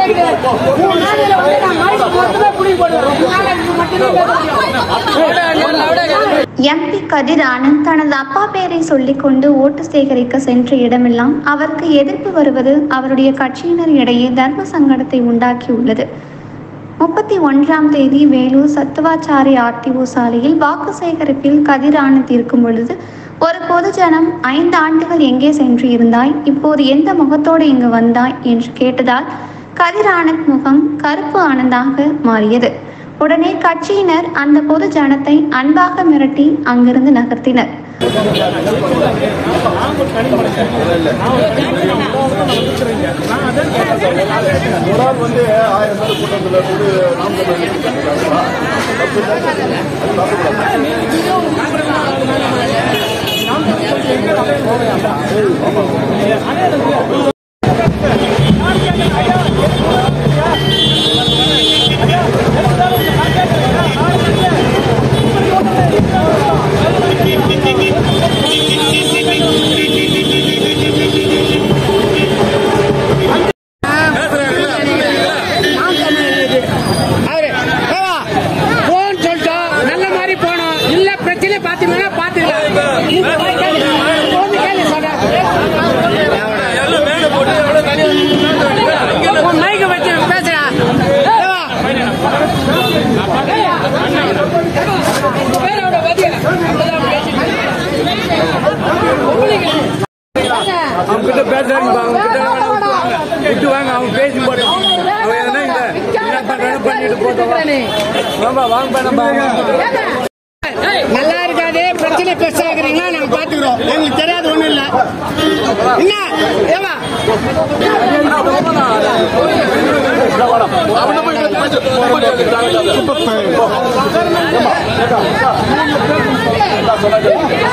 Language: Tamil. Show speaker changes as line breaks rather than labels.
கிடையாது மூணு நாளையில வந்து நான் மைக்கு மொத்தமே புடிங்கி போடுவேன் மூணு நாளைக்கு இது மட்டும்தான் பேச முடியும்
எம்பி கதிர் ஆனந்த் தனது அப்பா பெயரை சொல்லிக்கொண்டு ஓட்டு சேகரிக்க சென்ற இடமெல்லாம் அவருக்கு எதிர்ப்பு வருவது அவருடைய கட்சியினர் இடையே தர்ம சங்கடத்தை உண்டாக்கியுள்ளது முப்பத்தி ஒன்றாம் தேதி வேலூர் சத்துவாச்சாரி ஆர்டிஓ சாலையில் வாக்கு சேகரிப்பில் கதிர் ஆனந்த் இருக்கும் பொழுது ஒரு பொதுஜனம் ஐந்து ஆண்டுகள் எங்கே சென்று இருந்தாய் இப்போது எந்த முகத்தோடு இங்கு வந்தாய் என்று கேட்டதால் கதிர் ஆனந்த் முகம் கருப்பு ஆனந்தாக மாறியது உடனே கட்சியினர் அந்த பொது ஜனத்தை அன்பாக மிரட்டி அங்கிருந்து நகர்த்தினர்
ஒரு ஆள் வந்து ஆயிரம் பேர் கூட்டத்தில் வந்து நாம்
அவரு ஏவா, போன்னு சொல்லிட்டோம் நல்ல மாதிரி போனோம் இல்ல பிரச்சனை பாத்தீங்கன்னா பாத்துக்கலாம் இது போய் கேளு. வந்து கேளு சொல்றேன். உன் மைக்கை வச்சு பேசுறா ஏவா. பேரோட பதில்.
அவங்க கிட்ட பேசுறாங்க அவங்க கிட்ட விட்டு வாங்க அவங்க பேசி போட்டோம் அவன் என்ன இல்ல என்ன பண்றாங்க பண்ணிட்டு போட்டோம் வாங்க வாங்க நம்ம
நல்லா இருக்காது பிரச்சனை பெருசாகிறீங்களா நாங்க பாத்துக்கிறோம் எங்களுக்கு தெரியாது ஒண்ணும் இல்ல என்ன ஏவா
சொன்னாங்க